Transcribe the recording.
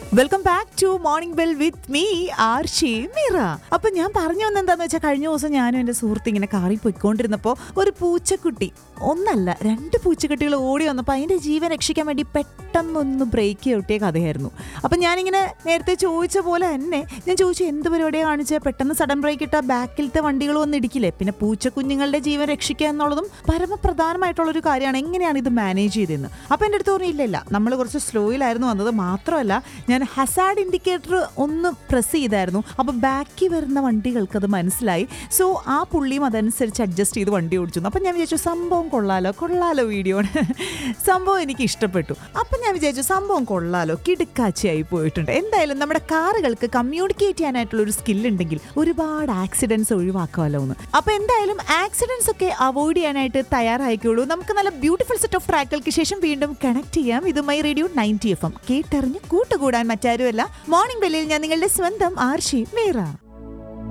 welcome back to morning bell with me Arshi Meera അപ്പൊ ഞാൻ പറഞ്ഞു വന്ന എന്താന്ന് വെച്ചാൽ കഴിഞ്ഞ ദിവസം ഞാനും എന്റെ സുഹൃത്ത് ഇങ്ങനെ കാറിൽ പോയിക്കൊണ്ടിരുന്നപ്പോൾ ഒരു പൂച്ചക്കുട്ടി ഒന്നല്ല രണ്ട് പൂച്ചക്കുട്ടികൾ ഓടി വന്നപ്പോൾ അതിന്റെ ജീവൻ രക്ഷിക്കാൻ വേണ്ടി പെട്ടെന്നൊന്ന് ബ്രേക്ക് ചവിട്ടിയ കഥയായിരുന്നു അപ്പൊ ഞാനിങ്ങനെ നേരത്തെ ചോദിച്ച പോലെ തന്നെ ഞാൻ ചോദിച്ചു എന്ത് പരിപാടിയാണ് കാണിച്ചത് പെട്ടെന്ന് സഡൻ ബ്രേക്ക് ഇട്ടാൽ ബാക്കിലത്തെ വണ്ടികൾ വന്ന് ഇടിക്കില്ലേ പിന്നെ പൂച്ചക്കുഞ്ഞുങ്ങളുടെ ജീവൻ രക്ഷിക്കുക എന്നുള്ളതും പരമപ്രധാനമായിട്ടുള്ള ഒരു കാര്യമാണ് എങ്ങനെയാണ് ഇത് മാനേജ് ചെയ്തതെന്ന് അപ്പൊ എൻ്റെ അടുത്ത് പറഞ്ഞു ഇല്ല ഇല്ല നമ്മൾ കുറച്ച് സ്ലോയിലായിരുന്നു വന്നത് മാത്രമല്ല ഞാൻ ഹസാഡ് ഇൻഡിക്കേറ്റർ ഒന്ന് പ്രസ് ചെയ്തായിരുന്നു അപ്പോൾ ബാക്കിൽ വരുന്ന വണ്ടികൾക്ക് അത് മനസ്സിലായി സോ ആ പുള്ളിയും അതനുസരിച്ച് അഡ്ജസ്റ്റ് ചെയ്ത് വണ്ടി ഓടിച്ചു അപ്പം ഞാൻ വിചാരിച്ചു സംഭവം കൊള്ളാലോ കൊള്ളാലോ വീഡിയോ സംഭവം എനിക്ക് ഇഷ്ടപ്പെട്ടു അപ്പം ഞാൻ വിചാരിച്ചു സംഭവം കൊള്ളാലോ കിടുക്കാച്ചിയായി പോയിട്ടുണ്ട് എന്തായാലും നമ്മുടെ കാറുകൾക്ക് കമ്മ്യൂണിക്കേറ്റ് ചെയ്യാനായിട്ടുള്ള ഒരു സ്കിൽ ഉണ്ടെങ്കിൽ ഒരുപാട് ആക്സിഡൻസ് ഒഴിവാക്കാമല്ലോ എന്ന് അപ്പോൾ എന്തായാലും ആക്സിഡൻസ് ഒക്കെ അവോയ്ഡ് ചെയ്യാനായിട്ട് തയ്യാറായിക്കോളൂ നമുക്ക് നല്ല ബ്യൂട്ടിഫുൾ സെറ്റ് ഓഫ് ട്രാക്കുകൾക്ക് ശേഷം വീണ്ടും കണക്ട് ചെയ്യാം ഇത് my radio ninety F M കേട്ടറിഞ്ഞ് കൂട്ടുകൂടാൻ മറ്റാരുമല്ല മോർണിംഗ് ബെല്ലിൽ ഞാൻ നിങ്ങളുടെ സ്വന്തം ആർഷി മീറ